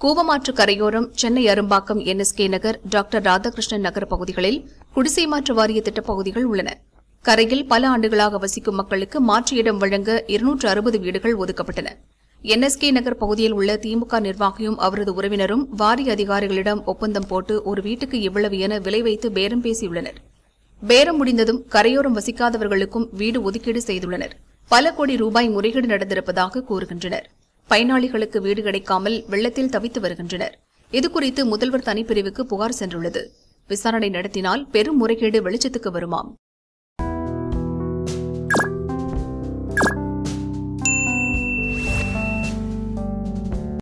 கூவமாற்று கரையோரம் சென்னை அரும்பாக்கம் என்எஸ்கே நகர் டாக்டர் ராதாகிருஷ்ணன் நகர் பகுதிகளில் குடிசை மாற்று வாரிய திட்டப் பகுதிகள் உள்ளன கரையில் பல ஆண்டுகளாக வசிக்கும் மக்களுக்கு மாற்று இடம் வழங்க இருநூற்று அறுபது வீடுகள் ஒதுக்கப்பட்டன என்எஸ்கே நகர் பகுதியில் உள்ள திமுக நிர்வாகியும் அவரது உறவினரும் வாரிய அதிகாரிகளிடம் ஒப்பந்தம் போட்டு ஒரு வீட்டுக்கு இவ்வளவு என விலை வைத்து பேரம் பேசியுள்ளனர் பேரம் முடிந்ததும் கரையோரம் வசிக்காதவர்களுக்கும் வீடு ஒதுக்கீடு செய்துள்ளனர் பல கோடி ரூபாய் முறைகேடு நடந்திருப்பதாக கூறுகின்றனர் பயனாளிகளுக்கு வீடு கிடைக்காமல் வெள்ளத்தில் தவித்து வருகின்றனர் இதுகுறித்து முதல்வர் தனிப்பிரிவுக்கு புகார் சென்றுள்ளது விசாரணை நடத்தினால் பெரும் முறைகேடு வெளிச்சத்துக்கு வருமாம்